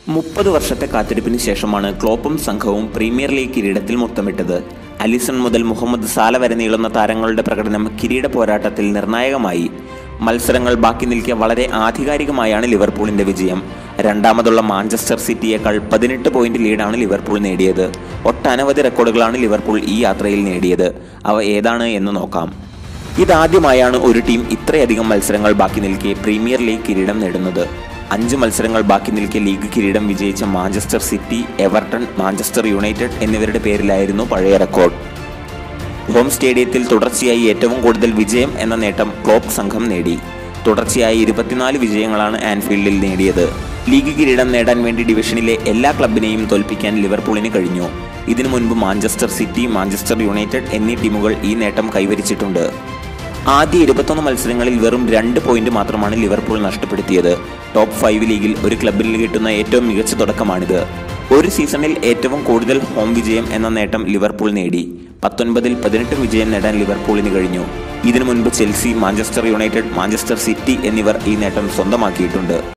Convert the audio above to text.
മുപ്പത് വർഷത്തെ കാത്തിരിപ്പിന് ശേഷമാണ് ക്ലോപ്പും സംഘവും പ്രീമിയർ ലീഗ് കിരീടത്തിൽ മുത്തമിട്ടത് അലിസൺ മുതൽ മുഹമ്മദ് സാല വരെ നീളുന്ന താരങ്ങളുടെ പ്രകടനം കിരീട പോരാട്ടത്തിൽ നിർണായകമായി മത്സരങ്ങൾ ബാക്കി നിൽക്കെ വളരെ ആധികാരികമായാണ് ലിവർപൂളിന്റെ വിജയം രണ്ടാമതുള്ള മാഞ്ചസ്റ്റർ സിറ്റിയേക്കാൾ പതിനെട്ട് പോയിന്റ് ലീഡാണ് ലിവർപൂൾ നേടിയത് ഒട്ടനവധി റെക്കോർഡുകളാണ് ലിവർപൂൾ ഈ യാത്രയിൽ നേടിയത് അവ ഏതാണ് എന്ന് നോക്കാം ഇതാദ്യമായാണ് ഒരു ടീം ഇത്രയധികം മത്സരങ്ങൾ ബാക്കി നിൽക്കെ പ്രീമിയർ ലീഗ് കിരീടം നേടുന്നത് അഞ്ച് മത്സരങ്ങൾ ബാക്കി നിൽക്കെ ലീഗ് കിരീടം വിജയിച്ച Manchester City Everton Manchester United എന്നിവരുടെ പേരിലായിരുന്നു പഴയ റെക്കോർഡ് ഹോം സ്റ്റേഡിയത്തിൽ തുടർച്ചയായി ഏറ്റവും കൂടുതൽ വിജയം എന്ന നേട്ടം ക്ലോപ്പ് സംഘം നേടി തുടർച്ചയായി ഇരുപത്തിനാല് വിജയങ്ങളാണ് ആൻഫീൽഡിൽ നേടിയത് ലീഗ് കിരീടം നേടാൻ വേണ്ടി ഡിവിഷനിലെ എല്ലാ ക്ലബിനെയും തോൽപ്പിക്കാൻ ലിവർപൂളിന് കഴിഞ്ഞു ഇതിനു മുൻപ് മാഞ്ചസ്റ്റർ സിറ്റി മാഞ്ചസ്റ്റർ യുണൈറ്റഡ് എന്നീ ടീമുകൾ ഈ നേട്ടം കൈവരിച്ചിട്ടുണ്ട് ആദ്യ ഇരുപത്തൊന്ന് മത്സരങ്ങളിൽ വെറും രണ്ട് പോയിന്റ് മാത്രമാണ് ലിവർപൂൾ നഷ്ടപ്പെടുത്തിയത് ടോപ്പ് ഫൈവ് ലീഗിൽ ഒരു ക്ലബിന് കിട്ടുന്ന ഏറ്റവും മികച്ച തുടക്കമാണിത് ഒരു സീസണിൽ ഏറ്റവും കൂടുതൽ ഹോം വിജയം എന്ന നേട്ടം ലിവർപൂൾ നേടി പത്തൊൻപതിൽ പതിനെട്ട് വിജയം നേടാൻ ലിവർപൂളിന് കഴിഞ്ഞു ഇതിനു മുൻപ് Chelsea Manchester United Manchester City എന്നിവർ ഈ നേട്ടം സ്വന്തമാക്കിയിട്ടുണ്ട്